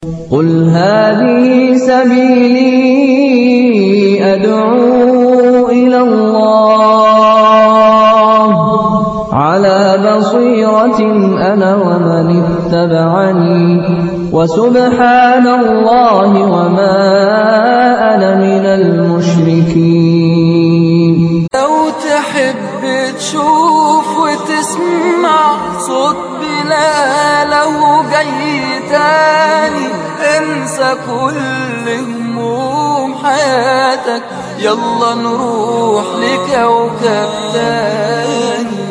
قل هذه سبيلي أدعو إلى الله على بصيرة أنا ومن اتبعني وسبحان الله وما أنا من المشركين لو تحب تشوف وتسمع صوت بلاله جاي تاني انسى كل هموم حياتك يلا نروح لكوكب تاني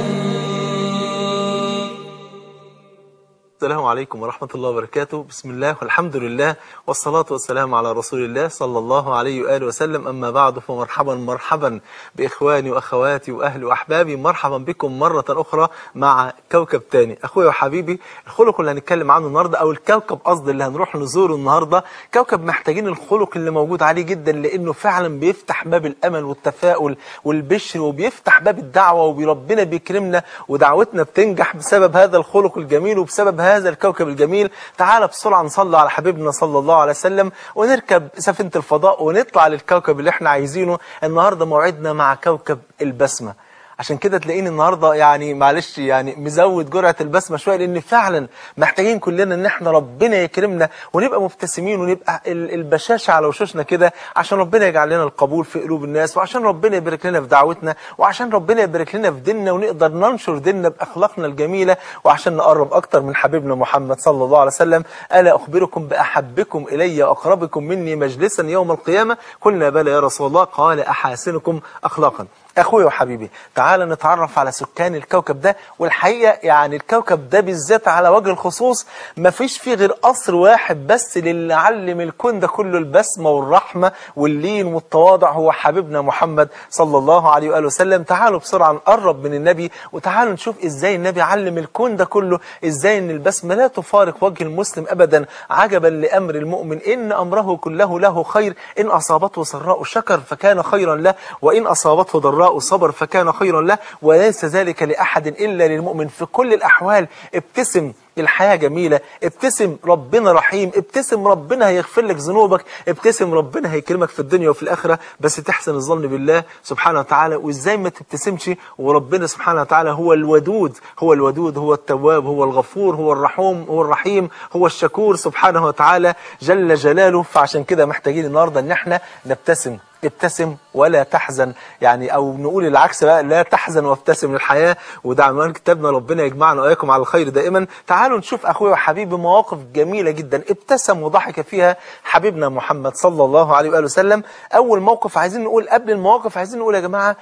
السلام عليكم ورحمة الله وبركاته بسم الله والحمد لله والصلاة والسلام على رسول الله صلى الله عليه وآله وسلم أما بعد فمرحبا مرحبا بإخواني وأخواتي وأهلي وأحبابي مرحبا بكم مرة أخرى مع كوكب تاني أخويا وحبيبي الخلق اللي هنتكلم عنه النهاردة أو الكوكب قصد اللي هنروح نزوره النهاردة كوكب محتاجين الخلق اللي موجود عليه جدا لأنه فعلا بيفتح باب الأمل والتفاؤل والبشر وبيفتح باب الدعوة وربنا بيكرمنا ودعوتنا بتنجح بسبب هذا الخلق الجميل وبسبب هذا الكوكب الجميل تعال بسرعة نصلي على حبيبنا صلى الله عليه وسلم ونركب سفينة الفضاء ونطلع للكوكب اللي احنا عايزينه النهاردة موعدنا مع كوكب البسمة عشان كده تلاقيني النهارده يعني معلش يعني مزود جرعه البسمه شويه لان فعلا محتاجين كلنا ان احنا ربنا يكرمنا ونبقى مبتسمين ونبقى ال- البشاشه على وشوشنا كده عشان ربنا يجعل لنا القبول في قلوب الناس وعشان ربنا يبارك لنا في دعوتنا وعشان ربنا يبارك لنا في ديننا ونقدر ننشر ديننا باخلاقنا الجميله وعشان نقرب اكتر من حبيبنا محمد صلى الله عليه وسلم الا اخبركم باحبكم الي واقربكم مني مجلسا يوم القيامه قلنا بلى يا رسول الله قال احاسنكم اخلاقا اخويا وحبيبي تعال نتعرف على سكان الكوكب ده والحقيقه يعني الكوكب ده بالذات على وجه الخصوص ما فيش فيه غير قصر واحد بس للي علم الكون ده كله البسمه والرحمه واللين والتواضع هو حبيبنا محمد صلى الله عليه واله وسلم تعالوا بسرعه نقرب من النبي وتعالوا نشوف ازاي النبي علم الكون ده كله ازاي ان البسمه لا تفارق وجه المسلم ابدا عجبا لامر المؤمن ان امره كله له خير ان اصابته سراء شكر فكان خيرا له وان اصابته ضراء صبر فكان خيرا له وليس ذلك لأحد إلا للمؤمن في كل الأحوال ابتسم الحياة جميلة ابتسم ربنا رحيم ابتسم ربنا هيغفر لك ذنوبك ابتسم ربنا هيكرمك في الدنيا وفي الآخرة بس تحسن الظن بالله سبحانه وتعالى وازاي ما تبتسمش وربنا سبحانه وتعالى هو الودود هو الودود هو التواب هو الغفور هو الرحوم هو الرحيم هو الشكور سبحانه وتعالى جل جلاله فعشان كده محتاجين النهاردة ان احنا نبتسم ابتسم ولا تحزن يعني او نقول العكس بقى لا تحزن وابتسم للحياه وده عنوان كتابنا ربنا يجمعنا واياكم على الخير دائما تعالوا نشوف اخويا وحبيبي مواقف جميله جدا ابتسم وضحك فيها حبيبنا محمد صلى الله عليه واله وسلم اول موقف عايزين نقول قبل المواقف عايزين نقول يا جماعه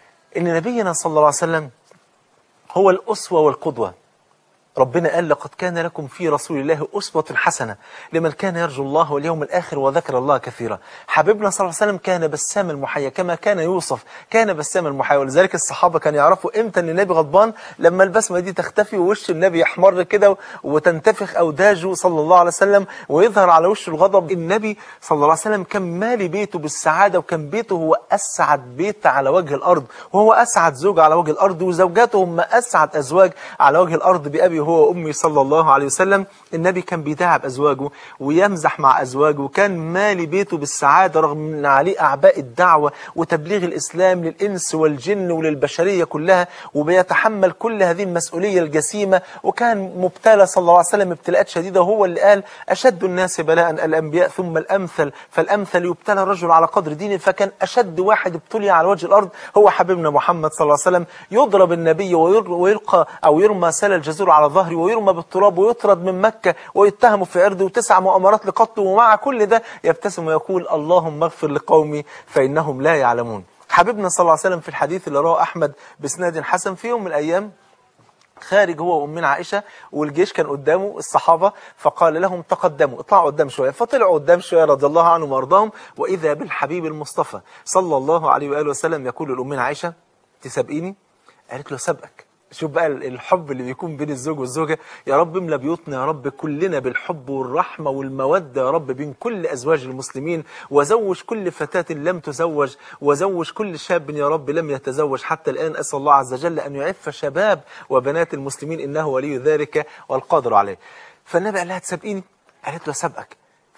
ان نبينا صلى الله عليه وسلم هو الاسوه والقدوه ربنا قال لقد كان لكم في رسول الله أسوة حسنة لمن كان يرجو الله واليوم الآخر وذكر الله كثيرا حبيبنا صلى الله عليه وسلم كان بسام المحيا كما كان يوصف كان بسام المحيا ولذلك الصحابة كانوا يعرفوا إمتى أن النبي غضبان لما البسمة دي تختفي ووش النبي يحمر كده وتنتفخ أوداجه صلى الله عليه وسلم ويظهر على وشه الغضب النبي صلى الله عليه وسلم كان مالي بيته بالسعادة وكان بيته هو أسعد بيت على وجه الأرض وهو أسعد زوج على وجه الأرض وزوجاته هم أسعد أزواج على وجه الأرض بأبي هو وأمي صلى الله عليه وسلم النبي كان بيداعب أزواجه ويمزح مع أزواجه وكان مالي بيته بالسعادة رغم أن عليه أعباء الدعوة وتبليغ الإسلام للإنس والجن وللبشرية كلها وبيتحمل كل هذه المسؤولية الجسيمة وكان مبتلى صلى الله عليه وسلم ابتلاءات شديدة وهو اللي قال أشد الناس بلاء الأنبياء ثم الأمثل فالأمثل يبتلى الرجل على قدر دينه فكان أشد واحد ابتلي على وجه الأرض هو حبيبنا محمد صلى الله عليه وسلم يضرب النبي ويلقى أو يرمى سل الجزور على ظهره ويرمى بالتراب ويطرد من مكة ويتهم في عرضه وتسع مؤامرات لقتله ومع كل ده يبتسم ويقول اللهم اغفر لقومي فإنهم لا يعلمون حبيبنا صلى الله عليه وسلم في الحديث اللي رواه أحمد بسناد حسن في يوم من الأيام خارج هو وأمنا عائشة والجيش كان قدامه الصحابة فقال لهم تقدموا اطلعوا قدام شوية فطلعوا قدام شوية رضي الله عنهم وارضاهم وإذا بالحبيب المصطفى صلى الله عليه وآله وسلم يقول لأمنا عائشة تسابقيني قالت له سبقك شوف بقى الحب اللي بيكون بين الزوج والزوجة يا رب املى بيوتنا يا رب كلنا بالحب والرحمة والمودة يا رب بين كل أزواج المسلمين وزوج كل فتاة لم تزوج وزوج كل شاب يا رب لم يتزوج حتى الآن أسأل الله عز وجل أن يعف شباب وبنات المسلمين إنه ولي ذلك والقادر عليه فالنبي قال لها تسابقيني قالت له سبقك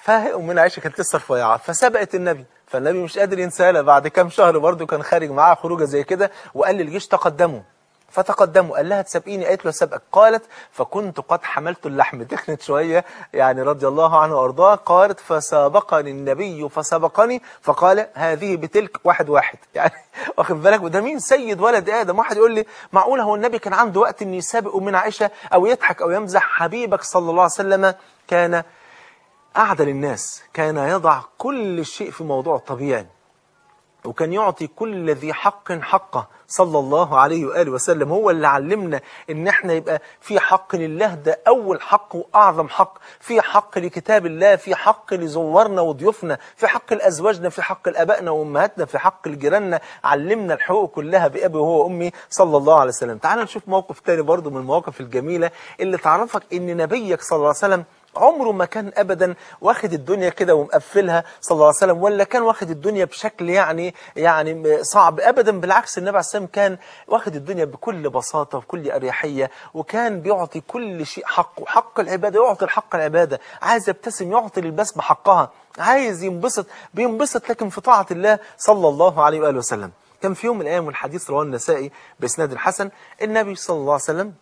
فأمنا عائشة كانت لسه رفيعة فسبقت النبي فالنبي مش قادر ينساها لها. بعد كام شهر برضه كان خارج معاها خروجه زي كده وقال للجيش تقدموا فتقدموا قال لها تسابقيني قالت له سبقك قالت فكنت قد حملت اللحم تخنت شوية يعني رضي الله عنه وارضاه قالت فسابقني النبي فسبقني فقال هذه بتلك واحد واحد يعني واخد بالك وده مين سيد ولد ادم واحد يقول لي معقول هو النبي كان عنده وقت ان يسابق من عائشة او يضحك او يمزح حبيبك صلى الله عليه وسلم كان أعدل الناس كان يضع كل شيء في موضوع طبيعي وكان يعطي كل ذي حق حقه صلى الله عليه وآله وسلم هو اللي علمنا ان احنا يبقى في حق لله ده اول حق واعظم حق في حق لكتاب الله في حق لزورنا وضيوفنا في حق لازواجنا في حق لابائنا وامهاتنا في حق لجيراننا علمنا الحقوق كلها بابي وهو وامي صلى الله عليه وسلم تعال نشوف موقف تاني برضو من المواقف الجميلة اللي تعرفك ان نبيك صلى الله عليه وسلم عمره ما كان ابدا واخد الدنيا كده ومقفلها صلى الله عليه وسلم ولا كان واخد الدنيا بشكل يعني يعني صعب ابدا بالعكس النبي عليه السلام كان واخد الدنيا بكل بساطه وبكل اريحيه وكان بيعطي كل شيء حقه حق العباده يعطي الحق العباده عايز يبتسم يعطي للبسمه حقها عايز ينبسط بينبسط لكن في طاعه الله صلى الله عليه واله وسلم كان في يوم من الايام والحديث رواه النسائي باسناد حسن النبي صلى الله عليه وسلم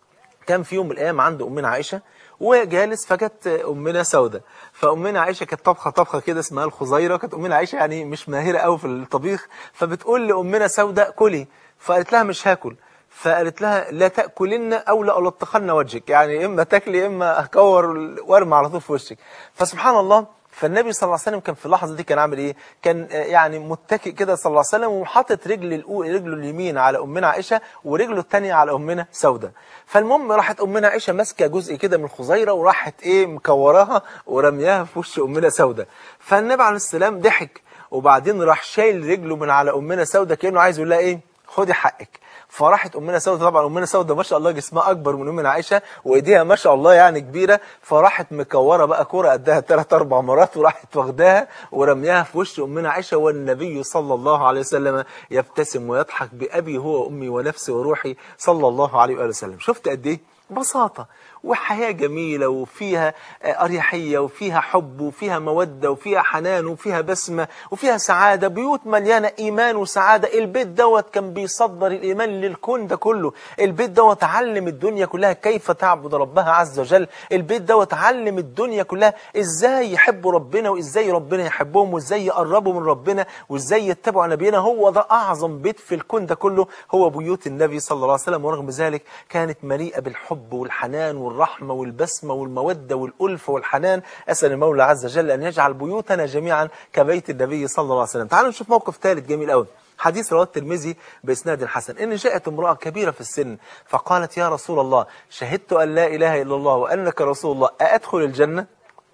كان في يوم من الايام عند امنا عائشه وجالس فجت امنا سودة فامنا عائشه كانت طبخه طبخه كده اسمها الخزيره كانت امنا عائشه يعني مش ماهره قوي في الطبيخ فبتقول لامنا سودة كلي فقالت لها مش هاكل فقالت لها لا تاكلن او لا الطخن وجهك يعني اما تاكلي اما اكور وارمي على طول في وشك فسبحان الله فالنبي صلى الله عليه وسلم كان في اللحظه دي كان عامل ايه كان آه، يعني متكئ كده صلى الله عليه وسلم وحاطط رجل الأو... رجله اليمين على امنا عائشه ورجله الثانيه على امنا سوده فالمهم راحت امنا عائشه ماسكه جزء كده من الخزيره وراحت ايه مكوراها ورمياها في وش امنا سوده فالنبي عليه السلام ضحك وبعدين راح شايل رجله من على امنا سوده كانه عايز يقول لها ايه خدي حقك فراحت امنا سوده طبعا امنا سوده ما شاء الله جسمها اكبر من امنا عائشه وايديها ما شاء الله يعني كبيره فراحت مكوره بقى كوره قدها ثلاث اربع مرات وراحت واخداها ورمياها في وش امنا عائشه والنبي صلى الله عليه وسلم يبتسم ويضحك بابي هو وامي ونفسي وروحي صلى الله عليه واله وسلم شفت قد ايه بساطه وحياة جميلة وفيها آه، أريحية وفيها حب وفيها مودة وفيها حنان وفيها بسمة وفيها سعادة بيوت مليانة إيمان وسعادة البيت دوت كان بيصدر الإيمان للكون ده كله البيت دوت علم الدنيا كلها كيف تعبد ربها عز وجل البيت دوت علم الدنيا كلها إزاي يحبوا ربنا وإزاي ربنا يحبهم وإزاي يقربوا من ربنا وإزاي يتبعوا نبينا هو ده أعظم بيت في الكون ده كله هو بيوت النبي صلى الله عليه وسلم ورغم ذلك كانت مليئة بالحب والحنان والرحمة والبسمة والمودة والألفة والحنان أسأل المولى عز وجل أن يجعل بيوتنا جميعا كبيت النبي صلى الله عليه وسلم تعالوا نشوف موقف ثالث جميل قوي حديث رواه الترمذي بإسناد حسن إن جاءت امرأة كبيرة في السن فقالت يا رسول الله شهدت أن لا إله إلا الله وأنك رسول الله أأدخل الجنة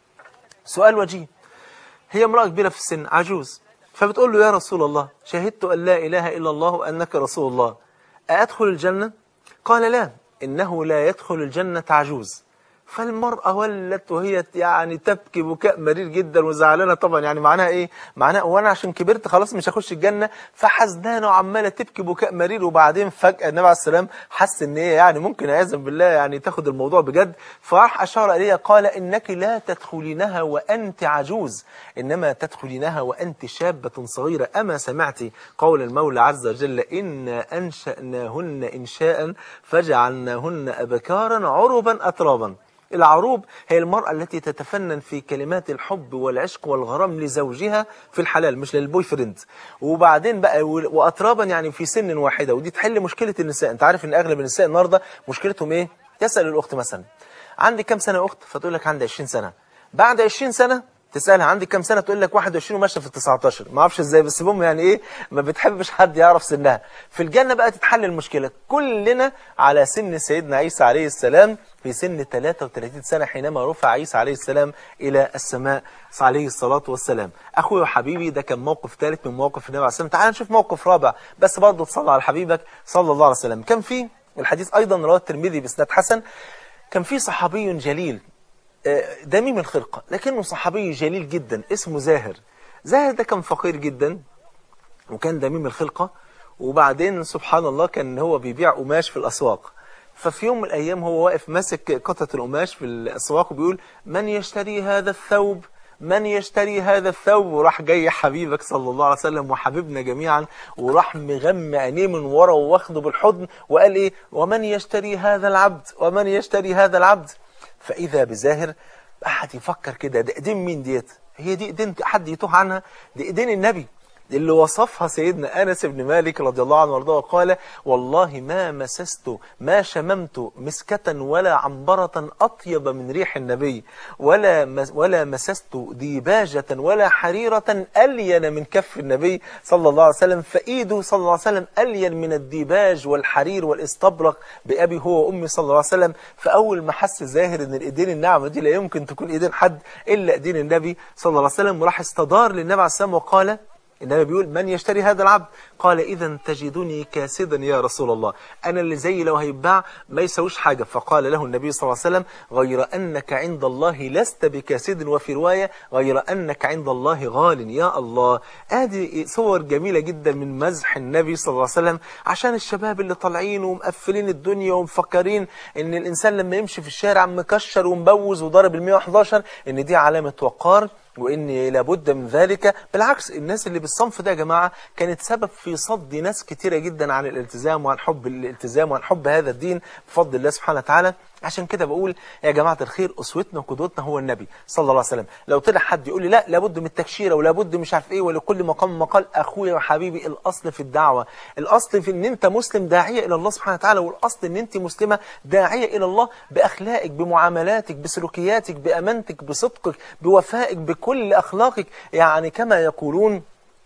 سؤال وجيه هي امرأة كبيرة في السن عجوز فبتقول له يا رسول الله شهدت أن لا إله إلا الله وأنك رسول الله أأدخل الجنة قال لا إنه لا يدخل الجنة عجوز فالمرأة ولت وهي يعني تبكي بكاء مرير جدا وزعلانة طبعا يعني معناها ايه معناها وانا عشان كبرت خلاص مش هخش الجنة فحزنانة وعمالة تبكي بكاء مرير وبعدين فجأة النبي عليه السلام حس ان هي يعني ممكن عياذا بالله يعني تاخد الموضوع بجد فراح اشار اليها قال انك لا تدخلينها وانت عجوز انما تدخلينها وانت شابة صغيرة اما سمعت قول المولى عز وجل انا انشأناهن انشاء فجعلناهن ابكارا عربا اترابا العروب هي المرأة التي تتفنن في كلمات الحب والعشق والغرام لزوجها في الحلال مش للبوي فريند وبعدين بقى و- وأترابا يعني في سن واحدة ودي تحل مشكلة النساء انت عارف ان اغلب النساء النهاردة مشكلتهم ايه تسأل الأخت مثلا عندي كام سنة يا أخت فتقول لك عندي 20 سنة بعد 20 سنة تسألها عندي كام سنة تقول لك 21 وماشية في ال 19 ما اعرفش ازاي بس المهم يعني ايه ما بتحبش حد يعرف سنها في الجنة بقى تتحل المشكلة كلنا على سن سيدنا عيسى عليه السلام في سن 33 سنة حينما رفع عيسى عليه السلام إلى السماء عليه الصلاة والسلام أخوي وحبيبي ده كان موقف ثالث من مواقف النبي عليه السلام تعال نشوف موقف رابع بس برضه تصلى على حبيبك صلى الله عليه وسلم كان في والحديث أيضا رواه الترمذي بإسناد حسن كان في صحابي جليل آه، دميم الخلقة لكنه صحابي جليل جدا اسمه زاهر زاهر ده كان فقير جدا وكان دميم الخلقة وبعدين سبحان الله كان هو بيبيع قماش في الأسواق ففي يوم من الأيام هو واقف ماسك قطعة القماش في الأسواق وبيقول من يشتري هذا الثوب من يشتري هذا الثوب وراح جاي حبيبك صلى الله عليه وسلم وحبيبنا جميعا وراح مغمى عينيه من ورا واخده بالحضن وقال ايه ومن يشتري هذا العبد ومن يشتري هذا العبد فاذا بزاهر احد يفكر كده ده ايدين مين ديت هي دي ايدين حد يتوه عنها دي ايدين النبي اللي وصفها سيدنا أنس بن مالك رضي الله عنه وارضاه وقال والله ما مسست ما شممت مسكة ولا عنبرة أطيب من ريح النبي ولا مس ولا مسست ديباجة ولا حريرة ألين من كف النبي صلى الله عليه وسلم فإيده صلى الله عليه وسلم ألين من الديباج والحرير والاستبرق بأبي هو وأمي صلى الله عليه وسلم فأول ما حس زاهر إن الإيدين الناعمة دي لا يمكن تكون إيدين حد إلا إيدين النبي صلى الله عليه وسلم وراح استدار للنبي عليه السلام وقال النبي بيقول من يشتري هذا العبد قال إذا تجدني كاسدا يا رسول الله أنا اللي زي لو هيتباع ما يسويش حاجة فقال له النبي صلى الله عليه وسلم غير أنك عند الله لست بكاسد وفي رواية غير أنك عند الله غال يا الله ادي صور جميلة جدا من مزح النبي صلى الله عليه وسلم عشان الشباب اللي طالعين ومقفلين الدنيا ومفكرين ان الإنسان لما يمشي في الشارع مكشر ومبوز وضارب ال 111 ان دي علامة وقار وان لابد من ذلك بالعكس الناس اللي بالصنف ده يا جماعة كانت سبب في صد ناس كتيرة جدا عن الالتزام وعن حب الالتزام وعن حب هذا الدين بفضل الله سبحانه وتعالى عشان كده بقول يا جماعة الخير أسوتنا وقدوتنا هو النبي صلى الله عليه وسلم لو طلع حد يقول لي لا لابد من التكشيرة ولابد مش عارف ايه ولكل مقام مقال أخويا وحبيبي الأصل في الدعوة الأصل في ان انت مسلم داعية إلى الله سبحانه وتعالى والأصل ان انت مسلمة داعية إلى الله بأخلاقك بمعاملاتك بسلوكياتك بأمانتك بصدقك بوفائك بكل أخلاقك يعني كما يقولون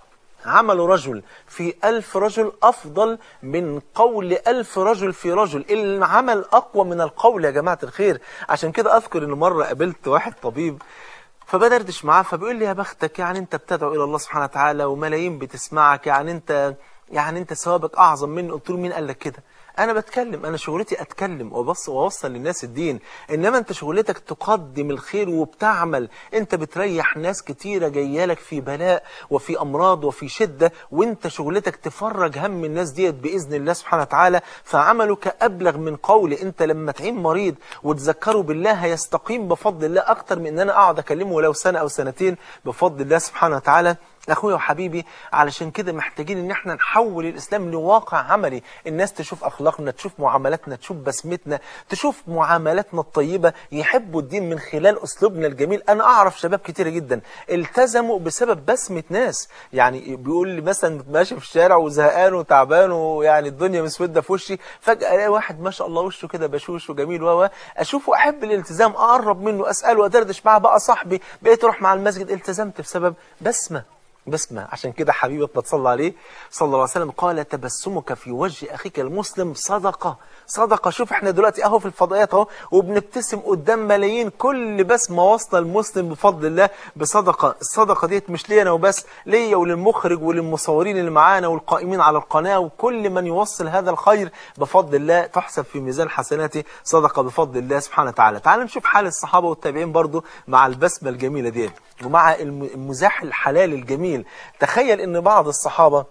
عمل رجل في ألف رجل أفضل من قول ألف رجل في رجل العمل أقوى من القول يا جماعة الخير عشان كده أذكر إن مرة قابلت واحد طبيب فبدردش معاه فبيقول لي يا بختك يعني أنت بتدعو إلى الله سبحانه وتعالى وملايين بتسمعك يعني أنت يعني أنت ثوابك أعظم مني قلت له مين قال لك كده انا بتكلم انا شغلتي اتكلم وبص واوصل للناس الدين انما انت شغلتك تقدم الخير وبتعمل انت بتريح ناس كتيره جايه لك في بلاء وفي امراض وفي شده وانت شغلتك تفرج هم الناس ديت باذن الله سبحانه وتعالى فعملك ابلغ من قول انت لما تعين مريض وتذكره بالله هيستقيم بفضل الله اكتر من ان انا اقعد اكلمه ولو سنه او سنتين بفضل الله سبحانه وتعالى اخويا وحبيبي علشان كده محتاجين ان احنا نحول الاسلام لواقع عملي الناس تشوف اخلاقنا تشوف معاملاتنا تشوف بسمتنا تشوف معاملاتنا الطيبة يحبوا الدين من خلال اسلوبنا الجميل انا اعرف شباب كتير جدا التزموا بسبب بسمة ناس يعني بيقول لي مثلا ماشي في الشارع وزهقان وتعبان ويعني الدنيا مسودة في وشي فجأة الاقي واحد ما شاء الله وشه كده بشوش وجميل و اشوفه احب الالتزام اقرب منه اساله ادردش معاه بقى صاحبي بقيت اروح مع المسجد التزمت بسبب بسمه بسمة عشان كده حبيبك بتصلى عليه صلى الله عليه وسلم قال تبسمك في وجه أخيك المسلم صدقة صدقة شوف احنا دلوقتي اهو في الفضائيات اهو وبنبتسم قدام ملايين كل بسمة واصلة المسلم بفضل الله بصدقة الصدقة ديت مش لينا وبس ليا وللمخرج وللمصورين اللي معانا والقائمين على القناة وكل من يوصل هذا الخير بفضل الله تحسب في ميزان حسناته صدقة بفضل الله سبحانه وتعالى تعال نشوف حال الصحابة والتابعين برضو مع البسمة الجميلة ديت ومع المزاح الحلال الجميل تخيل ان بعض الصحابة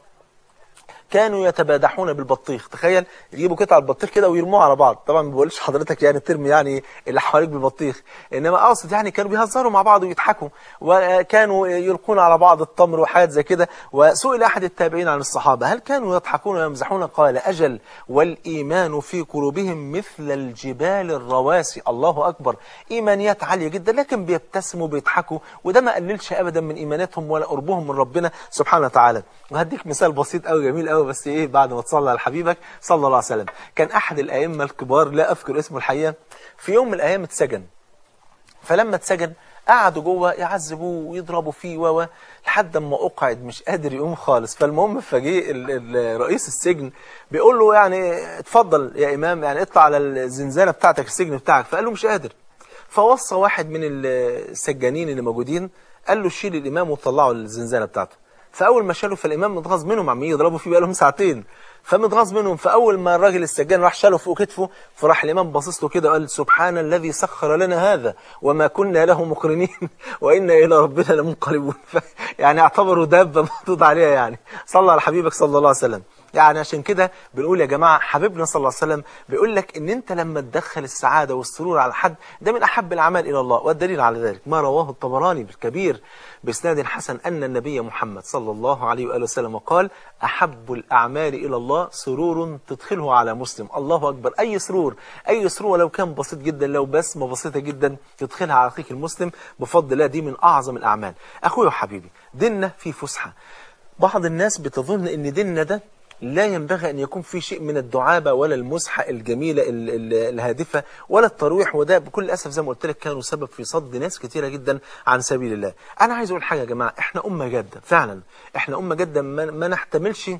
كانوا يتبادحون بالبطيخ تخيل يجيبوا قطع البطيخ كده ويرموها على بعض طبعا ما بقولش حضرتك يعني ترمي يعني اللي حواليك بالبطيخ انما اقصد يعني كانوا بيهزروا مع بعض ويضحكوا وكانوا يلقون على بعض التمر وحاجات زي كده وسئل احد التابعين عن الصحابه هل كانوا يضحكون ويمزحون قال اجل والايمان في قلوبهم مثل الجبال الرواسي الله اكبر ايمانيات عاليه جدا لكن بيبتسموا وبيضحكوا وده ما قللش ابدا من ايماناتهم ولا قربهم من ربنا سبحانه وتعالى وهديك مثال بسيط قوي جميل قوي بس ايه بعد ما تصلى على حبيبك صلى الله عليه وسلم كان احد الائمه الكبار لا اذكر اسمه الحقيقه في يوم من الايام اتسجن فلما اتسجن قعدوا جوه يعذبوه ويضربوا فيه و لحد ما اقعد مش قادر يقوم خالص فالمهم فجه رئيس السجن بيقول له يعني اتفضل يا امام يعني اطلع على الزنزانه بتاعتك السجن بتاعك فقال له مش قادر فوصى واحد من السجانين اللي موجودين قال له شيل الامام وطلعه الزنزانه بتاعته فاول ما شالوا فالامام متغاظ منهم عمالين يضربوا فيه بقالهم ساعتين فمتغاظ منهم فاول ما الراجل السجان راح شاله فوق كتفه فراح الامام باصص له كده وقال سبحان الذي سخر لنا هذا وما كنا له مقرنين وانا الى ربنا لمنقلبون يعني اعتبروا دابه محطوط عليها يعني صلى على حبيبك صلى الله عليه وسلم يعني عشان كده بنقول يا جماعة حبيبنا صلى الله عليه وسلم بيقول لك ان انت لما تدخل السعادة والسرور على حد ده من احب الاعمال الى الله والدليل على ذلك ما رواه الطبراني بالكبير باسناد حسن ان النبي محمد صلى الله عليه واله وسلم قال احب الاعمال الى الله سرور تدخله على مسلم الله اكبر اي سرور اي سرور ولو كان بسيط جدا لو بسمه بسيطه جدا تدخلها على اخيك المسلم بفضل الله دي من اعظم الاعمال اخويا وحبيبي ديننا فيه فسحه بعض الناس بتظن ان ديننا ده لا ينبغي أن يكون في شيء من الدعابة ولا المزحة الجميلة ال- ال- الهادفة ولا الترويح وده بكل أسف زي ما قلت لك كانوا سبب في صد ناس كتيرة جدا عن سبيل الله أنا عايز أقول حاجة يا جماعة إحنا أمة جادة فعلا إحنا أمة جادة ما, ما نحتملش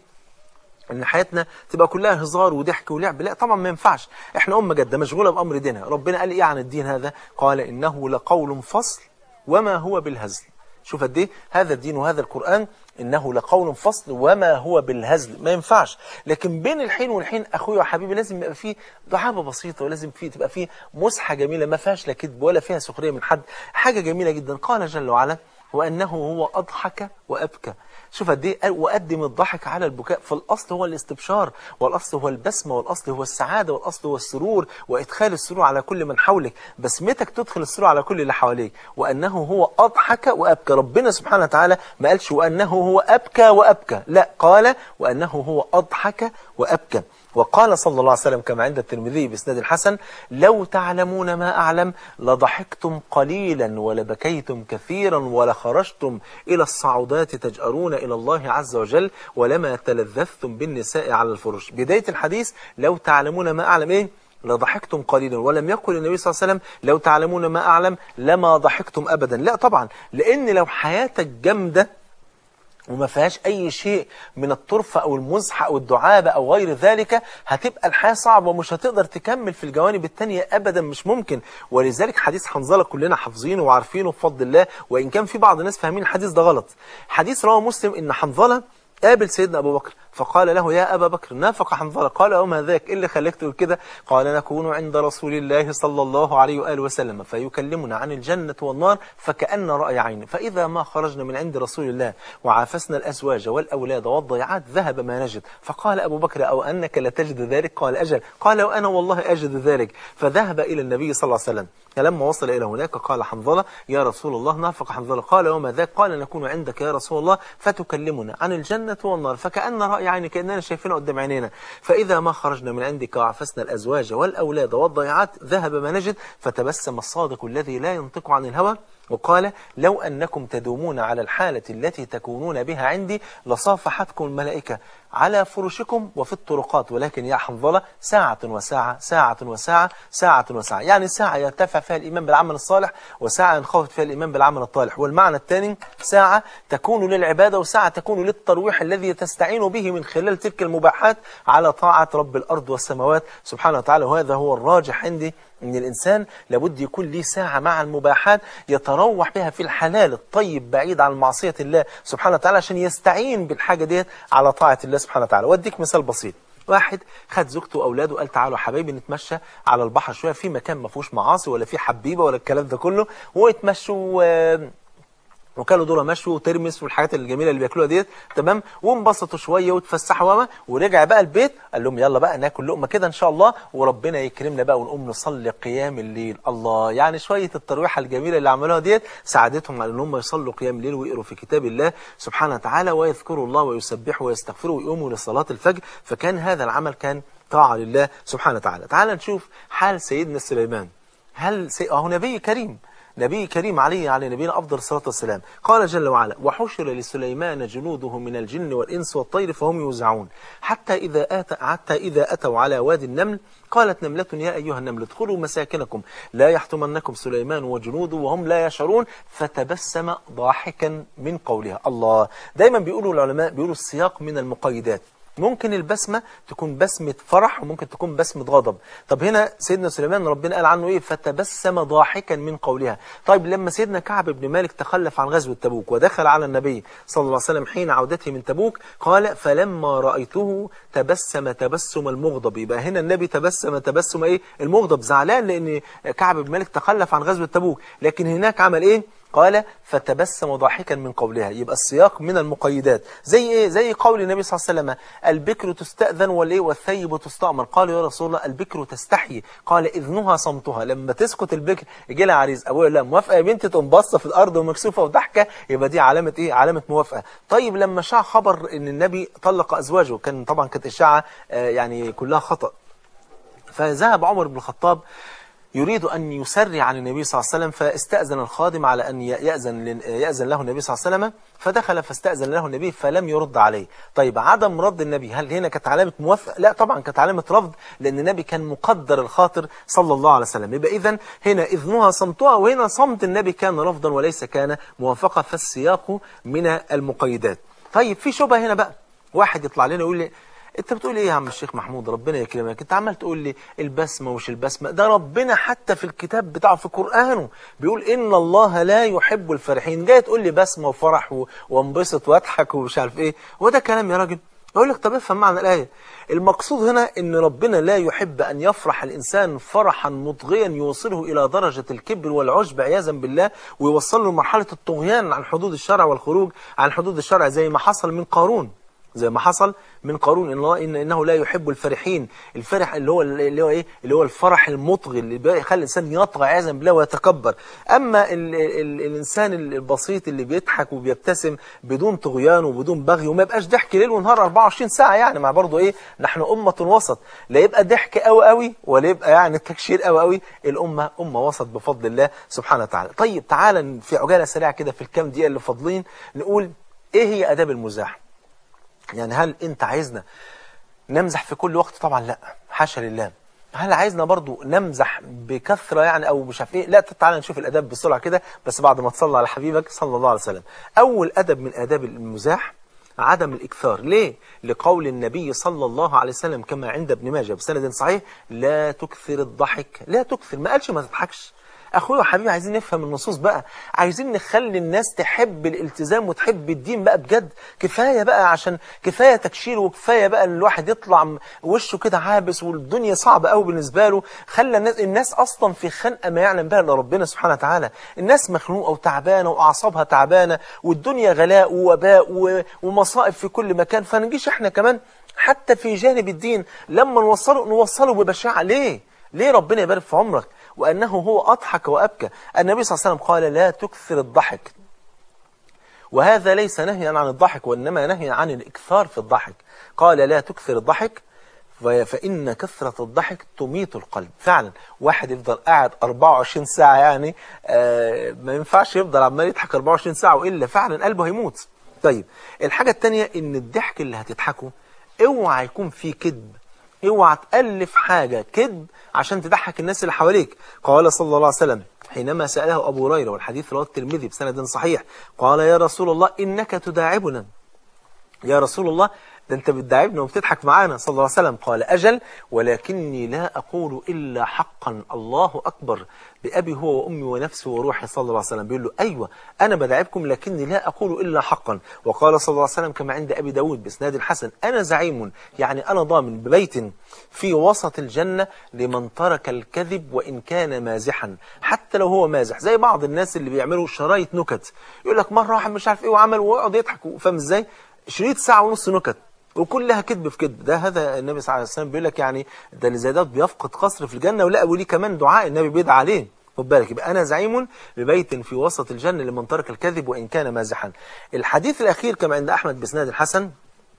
ان حياتنا تبقى كلها هزار وضحك ولعب لا طبعا ما ينفعش احنا امه جاده مشغوله بامر دينها ربنا قال ايه عن الدين هذا قال انه لقول فصل وما هو بالهزل شوف قد ايه هذا الدين وهذا القران انه لقول فصل وما هو بالهزل ما ينفعش لكن بين الحين والحين اخويا وحبيبي لازم يبقى فيه دعابه بسيطه ولازم فيه تبقى فيه مسحه جميله ما فيهاش لا كذب ولا فيها سخريه من حد حاجه جميله جدا قال جل وعلا وانه هو اضحك وابكى شوف قد ايه قال وقدم الضحك على البكاء فالاصل هو الاستبشار والاصل هو البسمه والاصل هو السعاده والاصل هو السرور وادخال السرور على كل من حولك بسمتك تدخل السرور على كل اللي حواليك وانه هو اضحك وابكى ربنا سبحانه وتعالى ما قالش وانه هو ابكى وابكى لا قال وانه هو اضحك وابكى وقال صلى الله عليه وسلم كما عند الترمذي باسناد الحسن لو تعلمون ما أعلم لضحكتم قليلا ولبكيتم كثيرا ولخرجتم إلى الصعودات تجأرون إلى الله عز وجل ولما تلذذتم بالنساء على الفرش بداية الحديث لو تعلمون ما أعلم إيه لضحكتم قليلا ولم يقل النبي صلى الله عليه وسلم لو تعلمون ما أعلم لما ضحكتم أبدا لا طبعا لأن لو حياتك جامدة وما فيهاش أي شيء من الطرفة أو المزحة أو الدعابة أو غير ذلك هتبقى الحياة صعبة ومش هتقدر تكمل في الجوانب التانية أبدا مش ممكن ولذلك حديث حنظلة كلنا حافظينه وعارفينه بفضل الله وإن كان في بعض الناس فاهمين الحديث ده غلط حديث رواه مسلم إن حنظلة قابل سيدنا أبو بكر فقال له يا أبا بكر نافق حنظلة قال وما ذاك إيه اللي خليك تقول كده قال نكون عند رسول الله صلى الله عليه وآله وسلم فيكلمنا عن الجنة والنار فكأن رأي عين فإذا ما خرجنا من عند رسول الله وعافسنا الأزواج والأولاد والضيعات ذهب ما نجد فقال أبو بكر أو أنك لتجد ذلك قال أجل قال وأنا والله أجد ذلك فذهب إلى النبي صلى الله عليه وسلم فلما وصل إلى هناك قال حنظلة يا رسول الله نافق حنظلة قال وما ذاك قال نكون عندك يا رسول الله فتكلمنا عن الجنة والنار فكأن رأي عين كأننا شايفينه قدام عينينا فإذا ما خرجنا من عندك وعفسنا الأزواج والأولاد والضيعات ذهب ما نجد فتبسم الصادق الذي لا ينطق عن الهوى وقال لو أنكم تدومون على الحالة التي تكونون بها عندي لصافحتكم الملائكة على فرشكم وفي الطرقات ولكن يا حنظلة ساعة وساعة ساعة وساعة ساعة وساعة يعني ساعة يرتفع فيها الإيمان بالعمل الصالح وساعة ينخفض فيها الإيمان بالعمل الطالح والمعنى الثاني ساعة تكون للعبادة وساعة تكون للترويح الذي تستعين به من خلال تلك المباحات على طاعة رب الأرض والسماوات سبحانه وتعالى وهذا هو الراجح عندي ان الانسان لابد يكون ليه ساعه مع المباحات يتروح بها في الحلال الطيب بعيد عن معصيه الله سبحانه وتعالى عشان يستعين بالحاجه ديت على طاعه الله سبحانه وتعالى واديك مثال بسيط واحد خد زوجته واولاده وقال تعالوا يا حبايبي نتمشى على البحر شويه في مكان ما فيهوش معاصي ولا فيه حبيبه ولا الكلام ده كله ويتمشوا آه، وكانوا دول مشوا وترمس والحاجات الجميله اللي بياكلوها ديت تمام وانبسطوا شويه وتفسحوا وما ورجع بقى البيت قال لهم يلا بقى ناكل لقمه كده ان شاء الله وربنا يكرمنا بقى ونقوم نصلي قيام الليل الله يعني شويه الترويحه الجميله اللي عملوها ديت ساعدتهم على ان هم يصلوا قيام الليل ويقروا في كتاب الله سبحانه وتعالى ويذكروا الله ويسبحوا ويستغفروا ويقوموا لصلاه الفجر فكان هذا العمل كان طاعه لله سبحانه وتعالى تعال نشوف حال سيدنا سليمان هل سي... هو نبي كريم نبي كريم عليه على نبينا أفضل الصلاة والسلام قال جل وعلا وحشر لسليمان جنوده من الجن والإنس والطير فهم يوزعون حتى إذا, آت حتى إذا أتوا على وادي النمل قالت نملة يا أيها النمل ادخلوا مساكنكم لا يحطمنكم سليمان وجنوده وهم لا يشعرون فتبسم ضاحكا من قولها الله دايما بيقولوا العلماء بيقولوا السياق من المقيدات ممكن البسمة تكون بسمة فرح وممكن تكون بسمة غضب طب هنا سيدنا سليمان ربنا قال عنه ايه فتبسم ضاحكا من قولها طيب لما سيدنا كعب بن مالك تخلف عن غزوة تبوك ودخل على النبي صلى الله عليه وسلم حين عودته من تبوك قال فلما رأيته تبسم تبسم المغضب يبقى هنا النبي تبسم تبسم ايه المغضب زعلان لان كعب بن مالك تخلف عن غزوة تبوك لكن هناك عمل ايه قال فتبسم ضاحكا من قولها يبقى السياق من المقيدات زي ايه زي قول النبي صلى الله عليه وسلم البكر تستأذن والايه والثيب تستأمر قال يا رسول الله البكر تستحي قال اذنها صمتها لما تسكت البكر يجي لها عريس ابويا لا موافقه يا بنتي تقوم باصه في الارض ومكسوفه وضحكه يبقى دي علامه ايه علامه موافقه طيب لما شاع خبر ان النبي طلق ازواجه كان طبعا كانت اشاعه آه، يعني كلها خطأ فذهب عمر بن الخطاب يريد أن يسري عن النبي صلى الله عليه وسلم فاستأذن الخادم على أن يأذن, لن- يأذن له النبي صلى الله عليه وسلم فدخل فاستأذن له النبي فلم يرد عليه طيب عدم رد النبي هل هنا كانت علامة موافقة؟ لا طبعا كانت علامة رفض لأن النبي كان مقدر الخاطر صلى الله عليه وسلم يبقى إذا هنا إذنها صمتها وهنا صمت النبي كان رفضا وليس كان موافقة فالسياق من المقيدات طيب في شبهة هنا بقى واحد يطلع لنا يقول لي انت بتقول ايه يا عم الشيخ محمود ربنا يكرمك انت عمال تقول لي البسمه ومش البسمه ده ربنا حتى في الكتاب بتاعه في قرانه بيقول ان الله لا يحب الفرحين جاي تقول لي بسمه وفرح و- وانبسط واضحك ومش عارف ايه هو ده كلام يا راجل اقول لك طب افهم معنى الايه المقصود هنا ان ربنا لا يحب ان يفرح الانسان فرحا مطغيا يوصله الى درجه الكبر والعجب عياذا بالله ويوصله لمرحله الطغيان عن حدود الشرع والخروج عن حدود الشرع زي ما حصل من قارون زي ما حصل من قارون ان الله إن انه لا يحب الفرحين الفرح اللي هو اللي هو ايه اللي هو الفرح المطغي اللي بيخلي الانسان يطغى عياذا بالله ويتكبر اما ال ال الانسان البسيط اللي بيضحك وبيبتسم بدون طغيان وبدون بغي وما يبقاش ضحك ليل ونهار 24 ساعه يعني مع برضه ايه نحن امه وسط لا يبقى ضحك قوي قوي ولا يبقى يعني تكشير قوي قوي الامه امه وسط بفضل الله سبحانه وتعالى طيب تعالى في عجاله سريعه كده في الكام دقيقه اللي فاضلين نقول ايه هي اداب المزاح يعني هل انت عايزنا نمزح في كل وقت طبعا لا حاشا لله هل عايزنا برضو نمزح بكثرة يعني او مش عارف ايه لا تعالى نشوف الاداب بسرعة كده بس بعد ما تصلى على حبيبك صلى الله عليه وسلم اول ادب من اداب المزاح عدم الاكثار ليه لقول النبي صلى الله عليه وسلم كما عند ابن ماجه بسند صحيح لا تكثر الضحك لا تكثر ما قالش ما تضحكش اخويا وحبيبي عايزين نفهم النصوص بقى عايزين نخلي الناس تحب الالتزام وتحب الدين بقى بجد كفايه بقى عشان كفايه تكشير وكفايه بقى ان الواحد يطلع م- وشه كده عابس والدنيا صعبه قوي بالنسبه له خلى الناس الناس اصلا في خنقه ما يعلم بها الا ربنا سبحانه وتعالى الناس مخنوقه وتعبانه واعصابها تعبانه والدنيا غلاء ووباء و- ومصائب في كل مكان فنجيش احنا كمان حتى في جانب الدين لما نوصله نوصله ببشاعه ليه ليه ربنا يبارك في عمرك وأنه هو أضحك وأبكى النبي صلى الله عليه وسلم قال لا تكثر الضحك وهذا ليس نهيا عن الضحك وإنما نهي عن الإكثار في الضحك قال لا تكثر الضحك ف- فإن كثرة الضحك تميت القلب فعلا واحد يفضل قاعد 24 ساعة يعني آه ما ينفعش يفضل عمال يضحك 24 ساعة وإلا فعلا قلبه هيموت طيب الحاجة التانية إن الضحك اللي هتضحكه اوعى يكون فيه كذب اوعى تألف حاجة كذب عشان تضحك الناس اللي حواليك قال صلى الله عليه وسلم حينما سأله أبو هريرة والحديث رواه الترمذي بسند صحيح قال يا رسول الله إنك تداعبنا يا رسول الله ده انت بتداعبنا وبتضحك معانا صلى الله عليه وسلم قال أجل ولكني لا أقول إلا حقا الله أكبر بأبي هو وأمي ونفسي وروحي صلى الله عليه وسلم بيقول له أيوة أنا بداعبكم لكني لا أقول إلا حقا وقال صلى الله عليه وسلم كما عند أبي داود بإسناد الحسن أنا زعيم يعني أنا ضامن ببيت في وسط الجنة لمن ترك الكذب وإن كان مازحا حتى لو هو مازح زي بعض الناس اللي بيعملوا شرايط نكت يقول لك مرة واحد مش عارف إيه وعمل ويقعد يضحك فاهم إزاي شريط ساعة ونص نكت وكلها كذب في كذب ده هذا النبي صلى الله عليه وسلم بيقول لك يعني ده اللي زي ده بيفقد قصر في الجنة ولا وليه كمان دعاء النبي بيدعى عليه خد بالك يبقى أنا زعيم ببيت في وسط الجنة لمن ترك الكذب وإن كان مازحا الحديث الأخير كما عند أحمد بسناد الحسن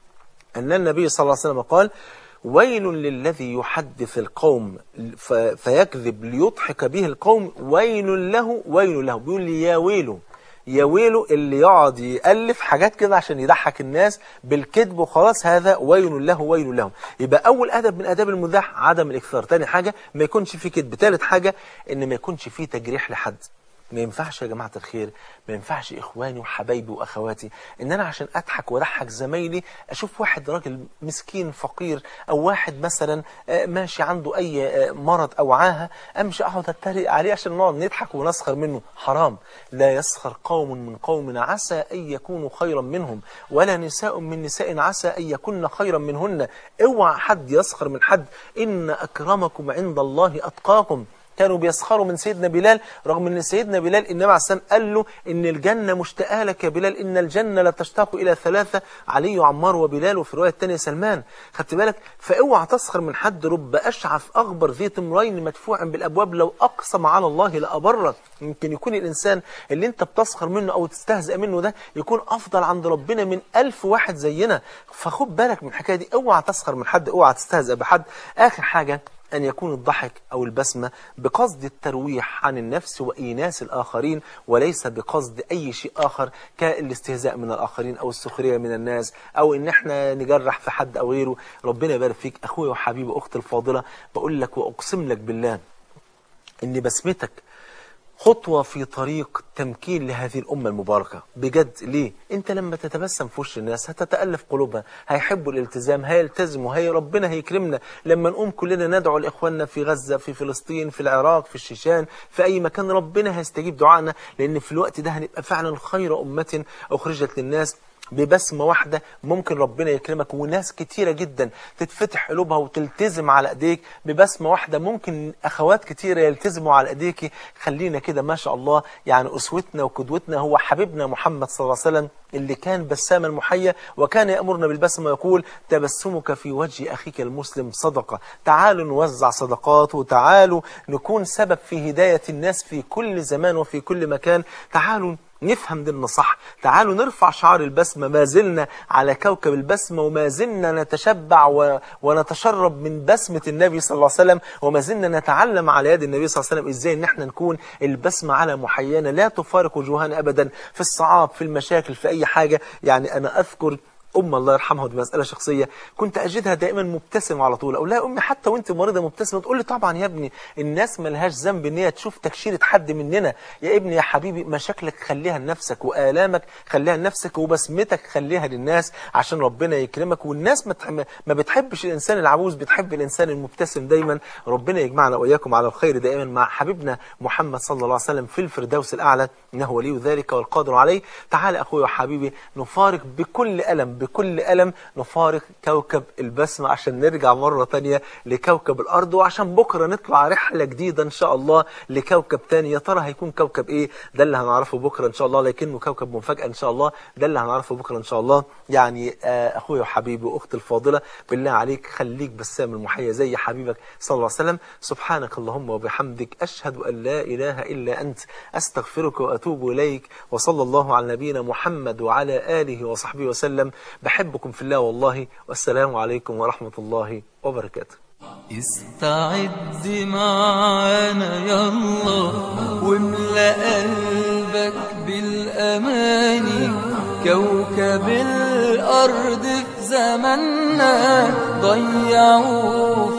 أن النبي صلى الله عليه وسلم قال ويل للذي يحدث القوم ف- فيكذب ليضحك به القوم ويل له ويل له بيقول لي يا ويله يا ويله اللي يقعد يألف حاجات كده عشان يضحك الناس بالكذب وخلاص هذا ويل له ويل له يبقى أول أدب من آداب المزاح عدم الإكثار تاني حاجة ما يكونش فيه كذب تالت حاجة إن ما يكونش فيه تجريح لحد ما ينفعش يا جماعة الخير ما ينفعش إخواني وحبايبي وأخواتي إن أنا عشان أضحك وأضحك زمايلي أشوف واحد راجل مسكين فقير أو واحد مثلا آه، ماشي عنده أي آه، مرض أو عاهة أمشي أقعد أتريق عليه عشان نقعد نضحك ونسخر منه حرام لا يسخر قوم من قوم عسى أن يكونوا خيرا منهم ولا نساء من نساء عسى أن يكن خيرا منهن اوعى حد يسخر من حد إن أكرمكم عند الله أتقاكم كانوا بيسخروا من سيدنا بلال رغم ان سيدنا بلال النبي عليه السلام قال له ان الجنه مشتاقه لك يا بلال ان الجنه لا تشتاق الى ثلاثه علي وعمار وبلال وفي الروايه الثانيه سلمان خدت بالك فاوعى تسخر من حد رب اشعث اغبر ذي تمرين مدفوع بالابواب لو اقسم على الله لابرك يمكن يكون الانسان اللي انت بتسخر منه او تستهزئ منه ده يكون افضل عند ربنا من ألف واحد زينا فخد بالك من الحكايه دي اوعى تسخر من حد اوعى تستهزئ بحد اخر حاجه أن يكون الضحك أو البسمة بقصد الترويح عن النفس وإيناس الآخرين وليس بقصد أي شيء آخر كالاستهزاء من الآخرين أو السخرية من الناس أو إن إحنا نجرح في حد أو غيره ربنا يبارك فيك أخويا وحبيبي أختي الفاضلة بقول لك وأقسم لك بالله إن بسمتك خطوة في طريق تمكين لهذه الأمة المباركة بجد ليه؟ أنت لما تتبسم في وش الناس هتتألف قلوبها هيحبوا الالتزام هيلتزموا هي ربنا هيكرمنا لما نقوم كلنا ندعو لإخواننا في غزة في فلسطين في العراق في الشيشان في أي مكان ربنا هيستجيب دعائنا لأن في الوقت ده هنبقى فعلا خير أمة أخرجت للناس ببسمة واحدة ممكن ربنا يكرمك وناس كتيرة جدا تتفتح قلوبها وتلتزم على ايديك ببسمة واحدة ممكن اخوات كتيرة يلتزموا على ايديك خلينا كده ما شاء الله يعني اسوتنا وقدوتنا هو حبيبنا محمد صلى الله عليه وسلم اللي كان بساما محيا وكان يأمرنا بالبسمة ويقول تبسمك في وجه أخيك المسلم صدقة تعالوا نوزع صدقات وتعالوا نكون سبب في هداية الناس في كل زمان وفي كل مكان تعالوا نفهم ديننا صح تعالوا نرفع شعار البسمة ما زلنا على كوكب البسمة وما زلنا نتشبع و... ونتشرب من بسمة النبي صلى الله عليه وسلم وما زلنا نتعلم على يد النبي صلى الله عليه وسلم ازاي ان احنا نكون البسمة على محيانا لا تفارق وجوهنا ابدا في الصعاب في المشاكل في اي حاجة يعني انا اذكر أم الله يرحمها ودي مسألة شخصية كنت أجدها دائما مبتسمة على طول أقول لها يا أمي حتى وأنت مريضة مبتسمة تقول لي طبعا يا ابني الناس ملهاش ذنب إن هي تشوف تكشيرة حد مننا يا ابني يا حبيبي مشاكلك خليها لنفسك وآلامك خليها لنفسك وبسمتك خليها للناس عشان ربنا يكرمك والناس ما تح- ما بتحبش الإنسان العجوز بتحب الإنسان المبتسم دايما ربنا يجمعنا وإياكم على الخير دائما مع حبيبنا محمد صلى الله عليه وسلم في الفردوس الأعلى إنه ولي ذلك والقادر عليه تعال أخوي وحبيبي نفارق بكل ألم بكل ألم نفارق كوكب البسمة عشان نرجع مرة تانية لكوكب الأرض وعشان بكرة نطلع رحلة جديدة إن شاء الله لكوكب تاني يا ترى هيكون كوكب إيه ده اللي هنعرفه بكرة إن شاء الله لكنه كوكب مفاجأة إن شاء الله ده اللي هنعرفه بكرة إن شاء الله يعني آه، أخوي وحبيبي وأختي الفاضلة بالله عليك خليك بسام المحيا زي حبيبك صلى الله عليه وسلم سبحانك اللهم وبحمدك أشهد أن لا إله إلا أنت أستغفرك وأتوب إليك وصلى الله على نبينا محمد وعلى آله وصحبه وسلم بحبكم في الله والله والسلام عليكم ورحمة الله وبركاته استعد معانا يلا واملأ قلبك بالأماني كوكب الأرض في زماننا ضيعوه